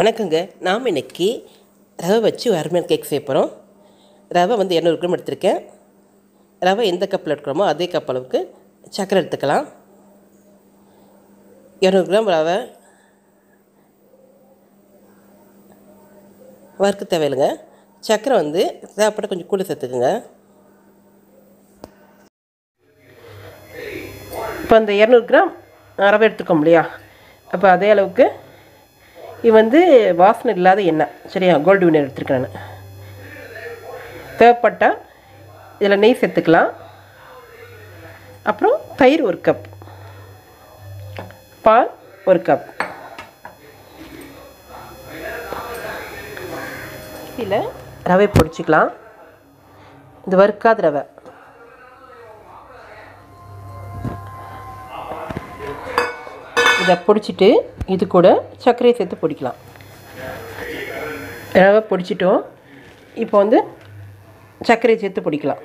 வணக்கங்க நாம் இன்னைக்கு ரவை வச்சு அருமையான கேக் செய்ய போகிறோம் ரவை வந்து இரநூறு கிராம் எடுத்திருக்கேன் ரவை எந்த கப்பில் எடுக்கிறோமோ அதே கப் அளவுக்கு சர்க்கரை எடுத்துக்கலாம் இரநூறு கிராம் ரவை வறுக்க தேவையில்லைங்க சர்க்கரை வந்து தேவைப்பட்ட கொஞ்சம் கூட சேர்த்துக்குங்க இப்போ அந்த இரநூறு கிராம் ரவை எடுத்துக்கோம் இல்லையா அப்போ அதே அளவுக்கு இது வந்து வாசனை இல்லாத எண்ணெய் சரியா கோல்டு வினர் எடுத்துருக்கேன் நான் தேவைப்பட்டால் இதில் நெய் சேர்த்துக்கலாம் அப்புறம் தயிர் ஒரு கப் பால் ஒரு கப் இதில் ரவை பொடிச்சிக்கலாம் இது வறுக்காத ரவை இதை பொடிச்சிட்டு இது கூட சர்க்கரையை சேர்த்து பொடிக்கலாம் ரவை பொடிச்சிட்டோம் இப்போ வந்து சர்க்கரையை சேர்த்து பொடிக்கலாம்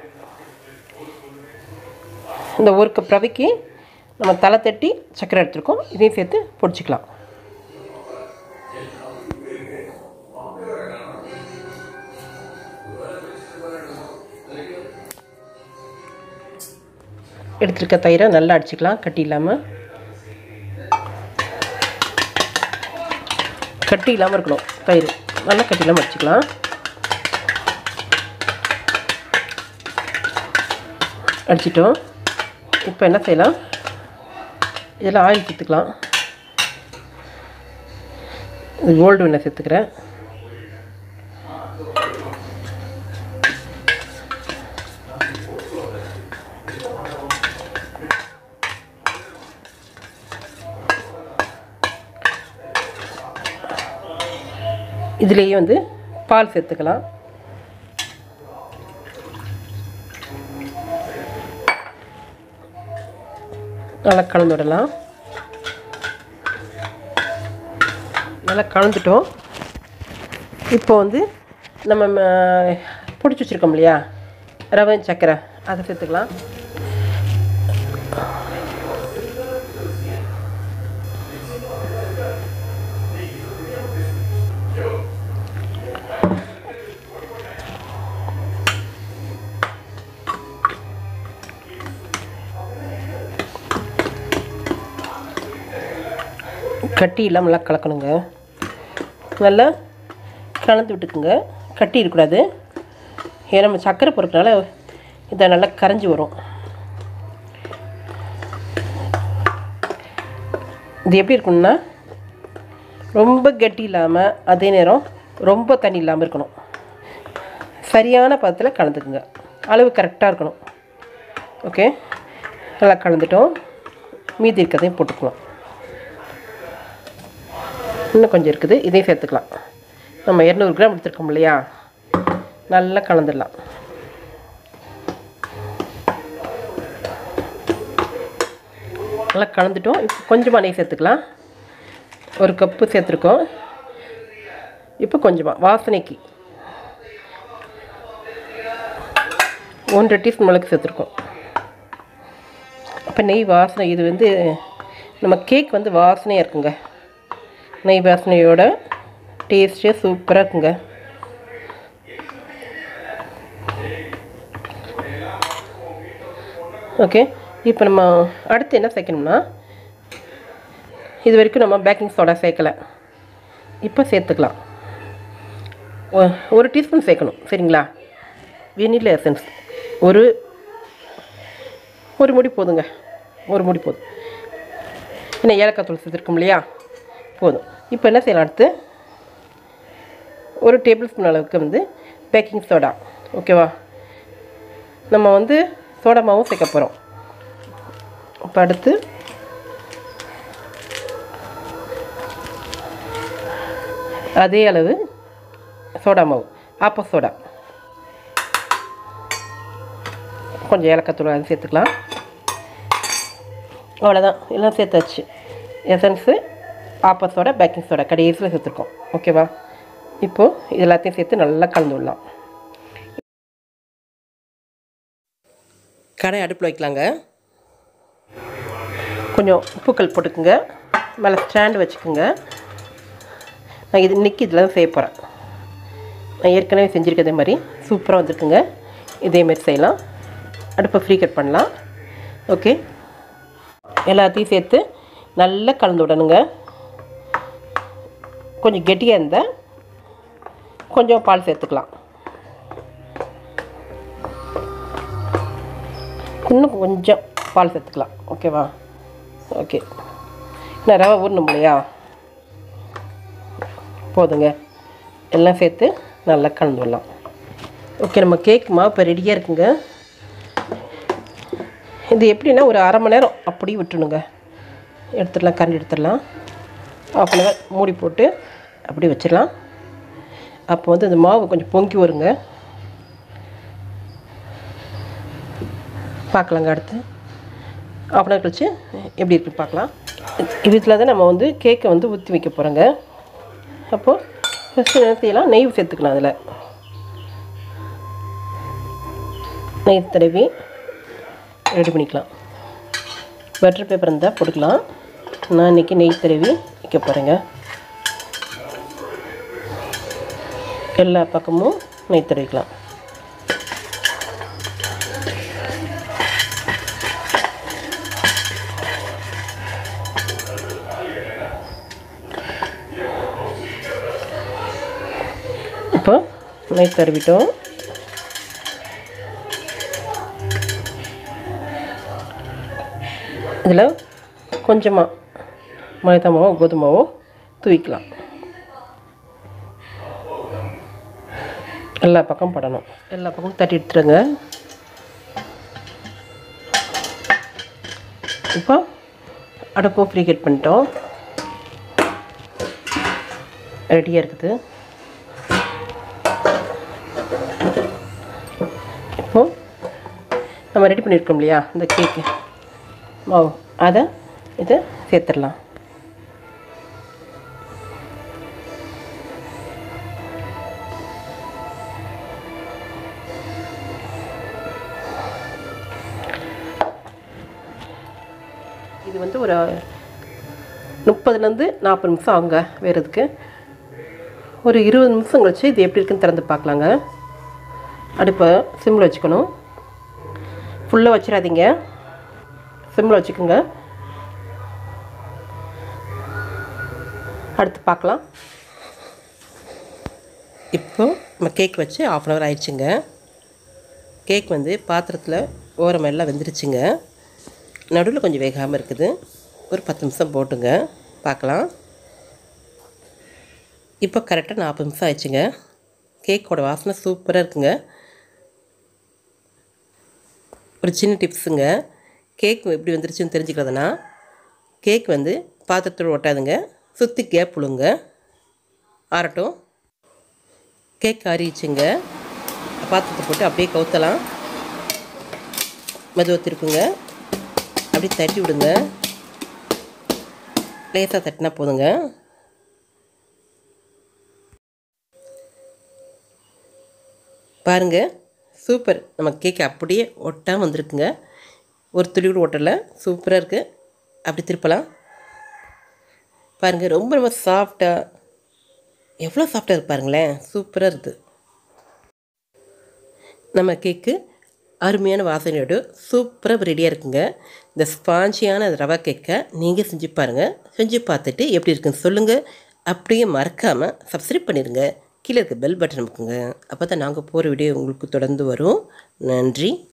இந்த ஒரு கப் ரவைக்கு நம்ம தலை தட்டி சர்க்கரை எடுத்துருக்கோம் இதையும் சேர்த்து பொடிச்சிக்கலாம் எடுத்துருக்க தயிரை நல்லா அடிச்சுக்கலாம் கட்டி இல்லாமல் கட்டி இல்லாமல் இருக்கணும் தயிர் நல்லா கட்டி இல்லாமல் அடிச்சுக்கலாம் அடிச்சிட்டோம் இப்போ என்ன செய்யலாம் இதில் ஆயில் சேர்த்துக்கலாம் இது கோல்டு வெண்ணெய் சேர்த்துக்கிறேன் இதுலேயே வந்து பால் சேர்த்துக்கலாம் நல்லா கலந்து விடலாம் நல்லா கலந்துட்டோம் இப்போ வந்து நம்ம பிடிச்சி வச்சுருக்கோம் இல்லையா ரவை சர்க்கரை அதை சேர்த்துக்கலாம் கட்டி இல்லாமல் நல்லா கலக்கணுங்க நல்லா கலந்து விட்டுக்குங்க கட்டி இருக்கக்கூடாது ஏன்னா நம்ம சர்க்கரை பொறுக்கனால இதை நல்லா கரைஞ்சி வரும் இது எப்படி இருக்கணும்னா ரொம்ப கட்டி இல்லாமல் அதே நேரம் ரொம்ப தண்ணி இல்லாமல் இருக்கணும் சரியான பதத்தில் கலந்துக்குங்க அளவு கரெக்டாக இருக்கணும் ஓகே நல்லா கலந்துட்டோம் மீதி இருக்கிறதையும் போட்டுக்கலாம் இன்னும் கொஞ்சம் இருக்குது இதையும் சேர்த்துக்கலாம் நம்ம இரநூறு கிராம் எடுத்துருக்கோம் இல்லையா நல்லா கலந்துடலாம் நல்லா கலந்துட்டோம் இப்போ கொஞ்சமாக நெய் சேர்த்துக்கலாம் ஒரு கப்பு சேர்த்துருக்கோம் இப்போ கொஞ்சமாக வாசனைக்கு ஒன்றரை டீஸ்பூன் மிளகு சேர்த்துருக்கோம் அப்போ நெய் வாசனை இது வந்து நம்ம கேக் வந்து வாசனையாக இருக்குங்க நெய் வாசனையோட டேஸ்ட்டே சூப்பராக இருக்குங்க ஓகே இப்போ நம்ம அடுத்து என்ன சேர்க்கணும்னா இது வரைக்கும் நம்ம பேக்கிங் சோடா சேர்க்கலை இப்போ சேர்த்துக்கலாம் ஒரு டீஸ்பூன் சேர்க்கணும் சரிங்களா வெனிலா எசன்ஸ் ஒரு ஒரு முடி போதுங்க ஒரு முடி போதும் என்ன ஏலக்காய் தூள் சேர்த்துருக்கோம் இல்லையா போதும் இப்போ என்ன செய்யலாம் அடுத்து ஒரு டேபிள் ஸ்பூன் அளவுக்கு வந்து பேக்கிங் சோடா ஓகேவா நம்ம வந்து சோடா மாவும் சேர்க்க போகிறோம் இப்போ அடுத்து அதே அளவு சோடா மாவு ஆப்ப சோடா கொஞ்சம் ஏலக்காய் தூள் அது சேர்த்துக்கலாம் அவ்வளோதான் எல்லாம் சேர்த்தாச்சு எசன்ஸு ஆப்ப சோடா பேக்கிங் சோடா கடைசியில் சேர்த்துருக்கோம் ஓகேவா இப்போது இது எல்லாத்தையும் சேர்த்து நல்லா கலந்து விடலாம் கடை அடுப்பில் வைக்கலாங்க கொஞ்சம் உப்புக்கல் போட்டுக்குங்க மேலே ஸ்டாண்டு வச்சுக்கோங்க நான் இது இன்றைக்கி இதில் தான் செய்ய போகிறேன் நான் ஏற்கனவே செஞ்சுருக்கதே மாதிரி சூப்பராக வந்திருக்குங்க இதேமாரி செய்யலாம் அடுப்பை ஃப்ரீ கட் பண்ணலாம் ஓகே எல்லாத்தையும் சேர்த்து நல்லா கலந்து விடணுங்க கொஞ்சம் கெட்டியாக இருந்தால் கொஞ்சம் பால் சேர்த்துக்கலாம் இன்னும் கொஞ்சம் பால் சேர்த்துக்கலாம் ஓகேவா ஓகே நான் ரவை ஊறணும் இல்லையா போதுங்க எல்லாம் சேர்த்து நல்லா கலந்து விடலாம் ஓகே நம்ம கேக் மாவு இப்போ ரெடியாக இருக்குங்க இது எப்படின்னா ஒரு அரை மணி நேரம் அப்படியே விட்டுணுங்க எடுத்துடலாம் கரண்டி எடுத்துடலாம் ஆஃப் அன் ஹவர் மூடி போட்டு அப்படியே வச்சிடலாம் அப்போ வந்து இந்த மாவு கொஞ்சம் பொங்கி வருங்க பார்க்கலாங்க அடுத்து ஆஃப் அன் ஹவர் கழிச்சு எப்படி இருக்குன்னு பார்க்கலாம் இதில் தான் நம்ம வந்து கேக்கை வந்து ஊற்றி வைக்க போகிறோங்க அப்போது ஃபஸ்ட்டு நேரத்தையெல்லாம் நெய் சேர்த்துக்கலாம் அதில் நெய் தடவி ரெடி பண்ணிக்கலாம் பட்டர் பேப்பர் இருந்தால் போட்டுக்கலாம் நான் இன்றைக்கி நெய் தடவி வைக்க போகிறேங்க எல்லா பக்கமும் நெய் தடவிக்கலாம் இப்போ நெய் தடவிட்டோம் இதில் கொஞ்சமாக மைதா மாவோ கோதுமாவோ தூவிக்கலாம் எல்லா பக்கம் படணும் எல்லா பக்கமும் தட்டி எடுத்துருங்க இப்போ அடுப்பும் ஃப்ரீ ஹீட் பண்ணிட்டோம் ரெடியாக இருக்குது இப்போது நம்ம ரெடி பண்ணியிருக்கோம் இல்லையா இந்த கேக்கு மாவு அதை இதை சேர்த்துடலாம் இது வந்து ஒரு முப்பதுலேருந்து நாற்பது நிமிஷம் ஆகுங்க வேறதுக்கு ஒரு இருபது நிமிஷம் கழிச்சு இது எப்படி இருக்குன்னு திறந்து பார்க்கலாங்க அடுப்பை சிம்மில் வச்சுக்கணும் ஃபுல்லாக வச்சிடாதீங்க சிம்மில் வச்சுக்கோங்க அடுத்து பார்க்கலாம் இப்போ நம்ம கேக் வச்சு ஆஃப் அன் ஹவர் ஆயிடுச்சுங்க கேக் வந்து பாத்திரத்தில் ஓரமெல்லாம் வெந்துருச்சுங்க நடுவில் கொஞ்சம் வேகாமல் இருக்குது ஒரு பத்து நிமிஷம் போட்டுங்க பார்க்கலாம் இப்போ கரெக்டாக நாற்பது நிமிஷம் ஆயிடுச்சுங்க கேக்கோட வாசனை சூப்பராக இருக்குங்க ஒரு சின்ன டிப்ஸுங்க கேக் எப்படி வந்துருச்சுன்னு தெரிஞ்சுக்கிறதுனா கேக் வந்து பாத்திரத்தோடு ஒட்டாதுங்க சுற்றி கேப் விழுங்க ஆறட்டும் கேக் ஆறிடுச்சுங்க பாத்திரத்தை போட்டு அப்படியே கவுத்தலாம் மெதுவாக திருப்புங்க அப்படியே தட்டி விடுங்க லேசாக தட்டினா போதுங்க பாருங்கள் சூப்பர் நம்ம கேக் அப்படியே ஒட்டாமல் வந்திருக்குங்க ஒரு துளி கூட ஒட்டலை சூப்பராக இருக்குது அப்படி திருப்பலாம் பாருங்கள் ரொம்ப ரொம்ப சாஃப்டாக எவ்வளோ சாஃப்டாக இருக்கு பாருங்களேன் சூப்பராக இருக்குது நம்ம கேக்கு அருமையான வாசனையோடு சூப்பராக ரெடியாக இருக்குங்க இந்த ஸ்பாஞ்சியான ரவா கேக்கை நீங்கள் செஞ்சு பாருங்கள் செஞ்சு பார்த்துட்டு எப்படி இருக்குன்னு சொல்லுங்கள் அப்படியே மறக்காமல் சப்ஸ்கிரைப் பண்ணிடுங்க கீழே இருக்க பெல் பட்டன் நமக்குங்க அப்போ தான் நாங்கள் போகிற வீடியோ உங்களுக்கு தொடர்ந்து வரும் நன்றி